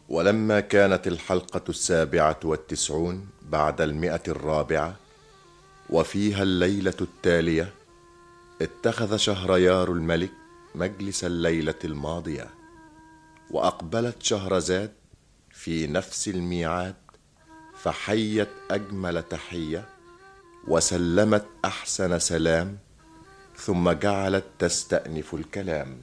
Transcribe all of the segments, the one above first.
ولما كانت الحلقة السابعة والتسعون بعد المئة الرابعة وفيها الليلة التالية اتخذ شهريار الملك مجلس الليلة الماضية وأقبلت شهرزاد في نفس الميعاد فحيت أجمل تحية وسلمت أحسن سلام ثم جعلت تستأنف الكلام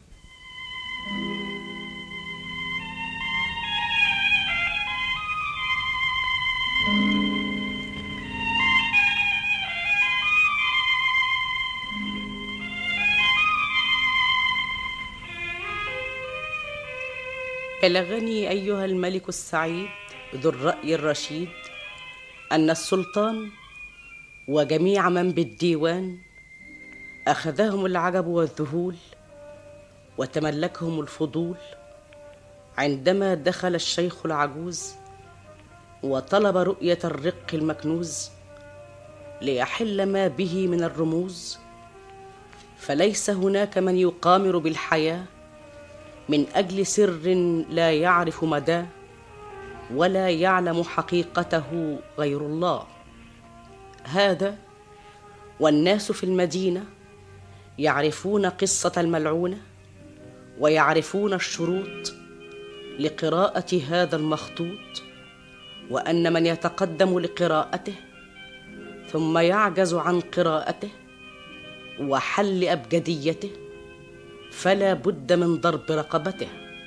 بلغني ايها الملك السعيد ذو الراي الرشيد ان السلطان وجميع من بالديوان اخذهم العجب والذهول وتملكهم الفضول عندما دخل الشيخ العجوز وطلب رؤيه الرق المكنوز ليحل ما به من الرموز فليس هناك من يقامر بالحياه من اجل سر لا يعرف مداه ولا يعلم حقيقته غير الله هذا والناس في المدينه يعرفون قصه الملعونه ويعرفون الشروط لقراءه هذا المخطوط وان من يتقدم لقراءته ثم يعجز عن قراءته وحل ابجديته فلا بد من ضرب رقبته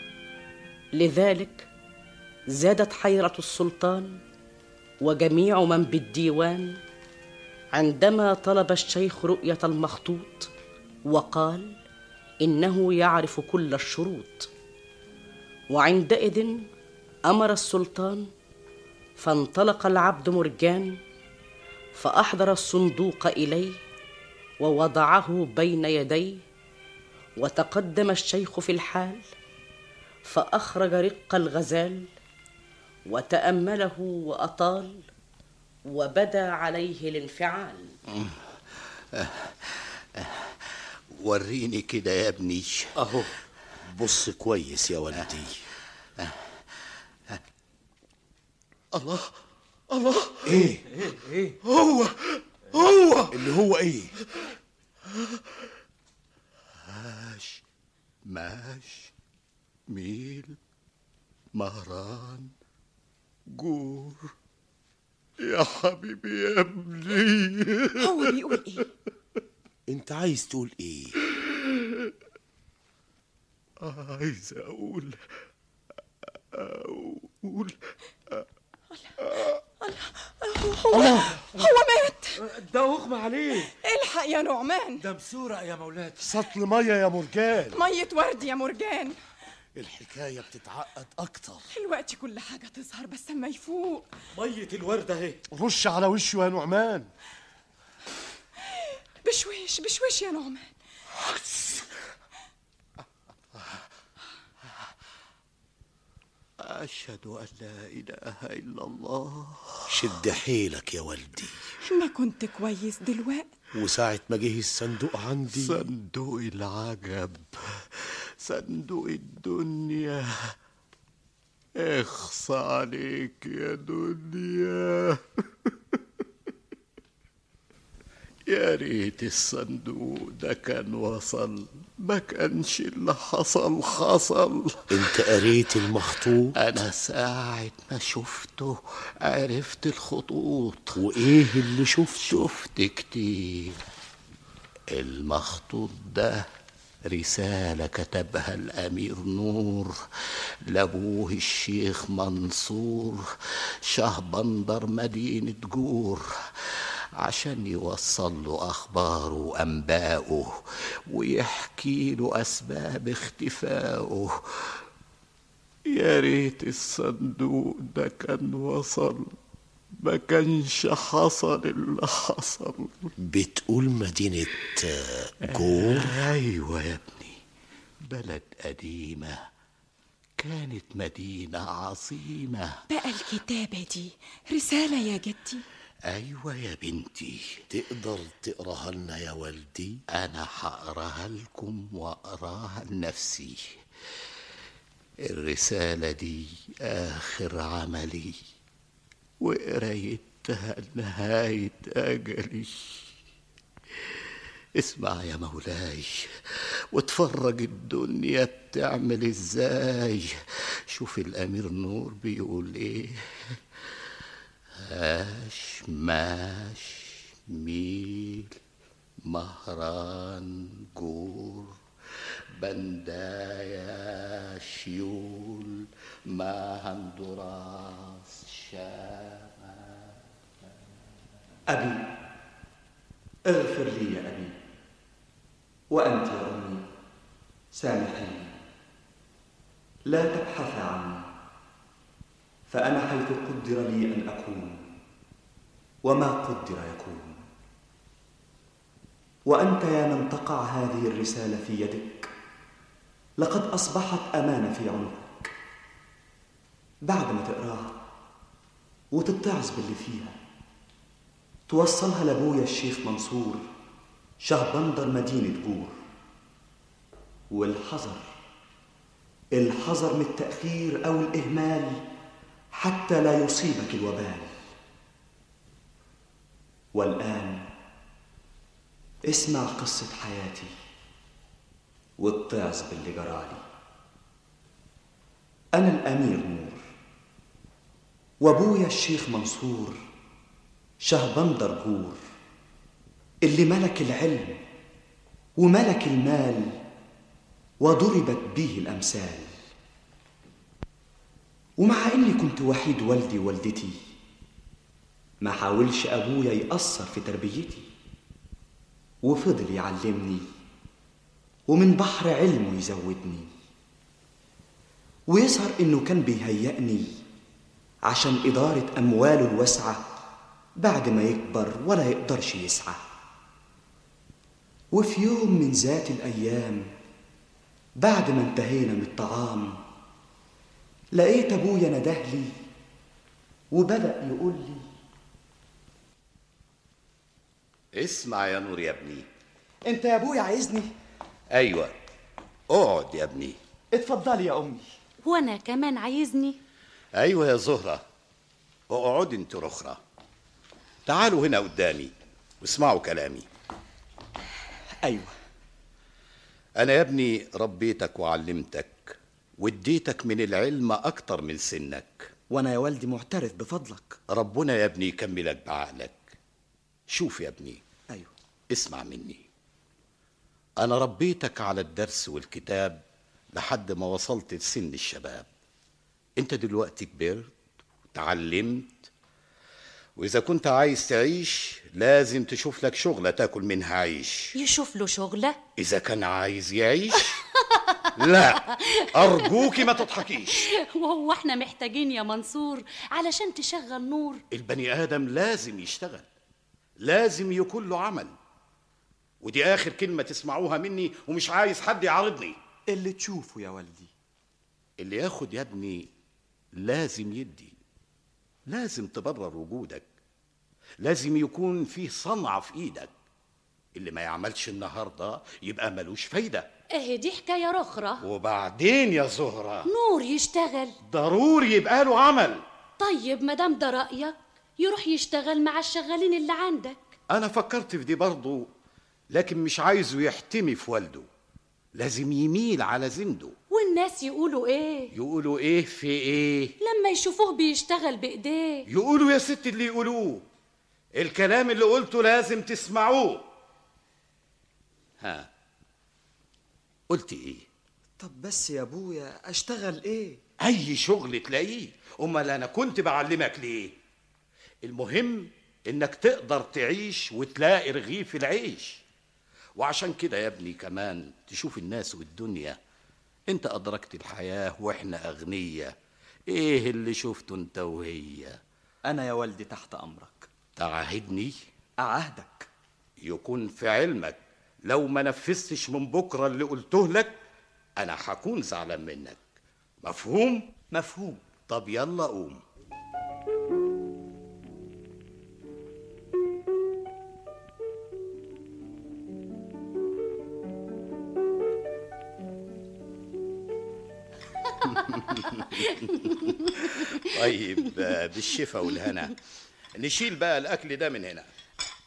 لذلك زادت حيره السلطان وجميع من بالديوان عندما طلب الشيخ رؤيه المخطوط وقال انه يعرف كل الشروط وعندئذ امر السلطان فانطلق العبد مرجان فاحضر الصندوق اليه ووضعه بين يديه وتقدم الشيخ في الحال فاخرج رق الغزال وتامله واطال وبدا عليه الانفعال وريني كده يا ابني اهو بص كويس يا ولدي الله الله ايه ايه هو هو اللي هو ايه ماش ماش ميل مهران جور يا حبيبي يا ابني هو بيقول ايه انت عايز تقول ايه عايز اقول اقول هو هو مات ده اغمى عليه الحق يا نعمان ده مسورق يا مولاتي سطل ميه يا مرجان مية ورد يا مرجان الحكايه بتتعقد اكتر الوقت كل حاجة تظهر بس اما يفوق مية الورد اهي رش على وشه يا نعمان بشويش بشويش يا نعمان أشهد أن لا إله إلا الله شد حيلك يا ولدي ما كنت كويس دلوقتي وساعة ما جه الصندوق عندي صندوق العجب صندوق الدنيا اخص عليك يا دنيا يا ريت الصندوق ده كان وصل ما كانش اللي حصل حصل انت قريت المخطوط انا ساعة ما شفته عرفت الخطوط وايه اللي شفته شفت كتير المخطوط ده رسالة كتبها الأمير نور لأبوه الشيخ منصور شهبندر مدينة جور عشان يوصل له أخباره وأنباؤه ويحكي له أسباب اختفائه يا ريت الصندوق ده كان وصل ما كانش حصل اللي حصل بتقول مدينة جور أيوة يا ابني بلد قديمة كانت مدينة عظيمة بقى الكتابة دي رسالة يا جدي أيوة يا بنتي تقدر تقراها لنا يا والدي أنا هقراها لكم وأقراها لنفسي الرسالة دي آخر عملي وقريتها نهاية أجلي اسمع يا مولاي واتفرج الدنيا بتعمل ازاي شوف الأمير نور بيقول ايه هاش ماش ميل مهران جور بندايا شيول ما هندراس شام أبي اغفر لي يا أبي وأنت يا أمي سامحيني لا تبحث عني فأنا حيث قدر لي أن أكون وما قدر يكون وأنت يا من تقع هذه الرسالة في يدك لقد أصبحت أمانة في عنقك بعد ما تقراها وتتعظ باللي فيها توصلها لابويا الشيخ منصور شهبندر مدينة بور والحذر الحذر من التأخير أو الإهمال حتى لا يصيبك الوبال والآن اسمع قصة حياتي واتعظ باللي جرالي أنا الأمير نور وأبويا الشيخ منصور شهبندر جور اللي ملك العلم وملك المال وضربت به الأمثال ومع إني كنت وحيد والدي ووالدتي ما حاولش أبويا يأثر في تربيتي وفضل يعلمني ومن بحر علمه يزودني ويظهر إنه كان بيهيئني عشان إدارة أمواله الواسعة بعد ما يكبر ولا يقدرش يسعى وفي يوم من ذات الأيام بعد ما انتهينا من الطعام لقيت أبويا ندهلي وبدأ يقول لي اسمع يا نور يا ابني أنت يا أبويا عايزني؟ أيوة اقعد يا ابني اتفضلي يا أمي وانا كمان عايزني أيوة يا زهرة اقعد انت رخرة تعالوا هنا قدامي واسمعوا كلامي أيوة أنا يا ابني ربيتك وعلمتك واديتك من العلم أكتر من سنك وأنا يا والدي معترف بفضلك ربنا يا ابني يكملك بعقلك شوف يا ابني أيوة اسمع مني أنا ربيتك على الدرس والكتاب لحد ما وصلت لسن الشباب أنت دلوقتي كبرت وتعلمت وإذا كنت عايز تعيش لازم تشوف لك شغلة تاكل منها عيش يشوف له شغلة إذا كان عايز يعيش لا أرجوكي ما تضحكيش وهو احنا محتاجين يا منصور علشان تشغل نور البني آدم لازم يشتغل لازم يكون له عمل ودي آخر كلمة تسمعوها مني ومش عايز حد يعارضني اللي تشوفه يا والدي اللي ياخد يا ابني لازم يدي لازم تبرر وجودك لازم يكون فيه صنعة في ايدك اللي ما يعملش النهاردة يبقى ملوش فايدة اهي دي حكاية رخرة وبعدين يا زهرة نور يشتغل ضروري يبقى له عمل طيب مدام ده رأيك يروح يشتغل مع الشغالين اللي عندك أنا فكرت في دي برضه لكن مش عايزه يحتمي في والده لازم يميل على زنده والناس يقولوا ايه يقولوا ايه في ايه لما يشوفوه بيشتغل بايديه يقولوا يا ست اللي يقولوه الكلام اللي قلته لازم تسمعوه ها قلت ايه طب بس يا أبويا أشتغل إيه؟ اي شغل تلاقيه امال انا كنت بعلمك ليه المهم انك تقدر تعيش وتلاقي رغيف العيش وعشان كده يا ابني كمان تشوف الناس والدنيا انت ادركت الحياة واحنا اغنية ايه اللي شفته انت وهي أنا يا والدي تحت أمرك تعاهدني أعهدك يكون في علمك لو ما نفذتش من بكرة اللي قلته لك انا هكون زعلان منك مفهوم مفهوم طب يلا قوم طيب آه، بالشفا والهنا نشيل بقى الاكل ده من هنا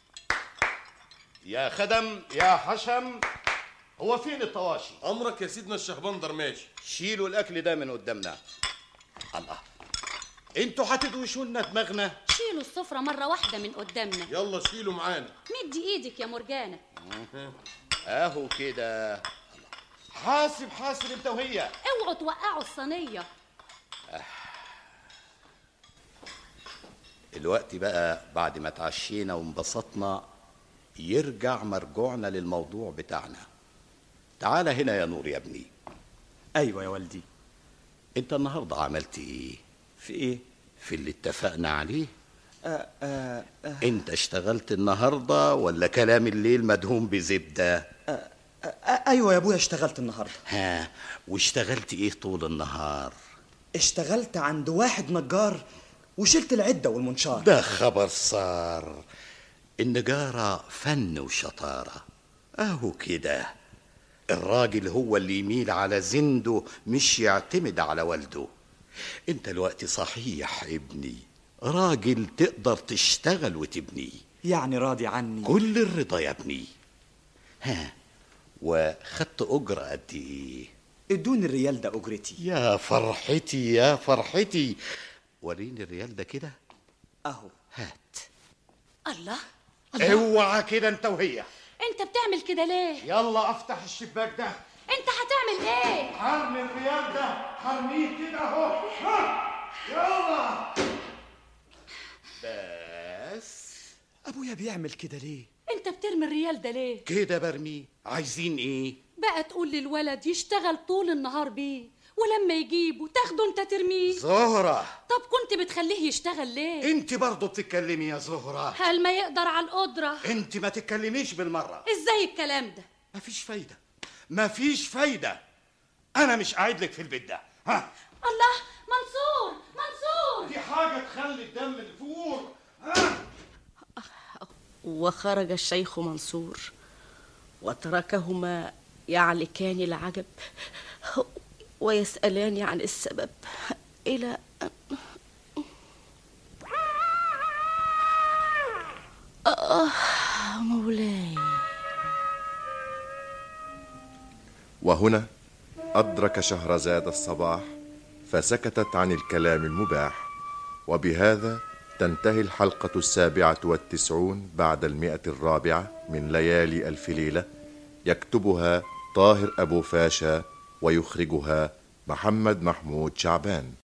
يا خدم يا حشم هو فين الطواشي امرك يا سيدنا الشهبندر ماشي شيلوا الاكل ده من قدامنا الله انتوا هتدوشوا لنا دماغنا شيلوا السفرة مرة واحدة من قدامنا يلا شيلوا معانا مدي ايدك يا مرجانة اهو كده حاسب حاسب انت وهي اوعوا توقعوا الصينية الوقت بقى بعد ما اتعشينا وانبسطنا يرجع مرجوعنا للموضوع بتاعنا تعال هنا يا نور يا ابني أيوة يا والدي انت النهارده عملت ايه في إيه؟ في اللي اتفقنا عليه آه آه آه انت اشتغلت النهارده ولا كلام الليل مدهون بزبده آه أيوة يا أبويا اشتغلت النهاردة ها واشتغلت ايه طول النهار اشتغلت عند واحد نجار وشلت العدة والمنشار ده خبر صار النجارة فن وشطارة اهو كده الراجل هو اللي يميل على زنده مش يعتمد على والده انت الوقت صحيح ابني راجل تقدر تشتغل وتبني يعني راضي عني كل الرضا يا ابني ها وخدت أجرة قد ايه ادوني الريال ده أجرتي يا فرحتي يا فرحتي وريني الريال ده كده أهو هات الله اوعى كده انت وهي انت بتعمل كده ليه يلا افتح الشباك ده انت هتعمل ايه حرمي الريال ده حرميه كده اهو ها، يلا بس أبويا بيعمل كده ليه؟ انت بترمي الريال ده ليه كده برميه عايزين ايه بقى تقول للولد يشتغل طول النهار بيه ولما يجيبه تاخده انت ترميه زهرة طب كنت بتخليه يشتغل ليه انت برضه بتتكلمي يا زهرة هل ما يقدر على القدرة انت ما تتكلميش بالمرة ازاي الكلام ده مفيش فايدة مفيش فايدة أنا مش قاعد لك في البيت ده ها الله منصور منصور دي حاجة تخلي الدم يفور ها وخرج الشيخ منصور وتركهما يعلكان العجب ويسألان عن السبب إلى أن آه مولاي وهنا أدرك شهرزاد الصباح فسكتت عن الكلام المباح وبهذا تنتهي الحلقة السابعة والتسعون بعد المئة الرابعة من ليالي ألف ليلة يكتبها طاهر أبو فاشا ويخرجها محمد محمود شعبان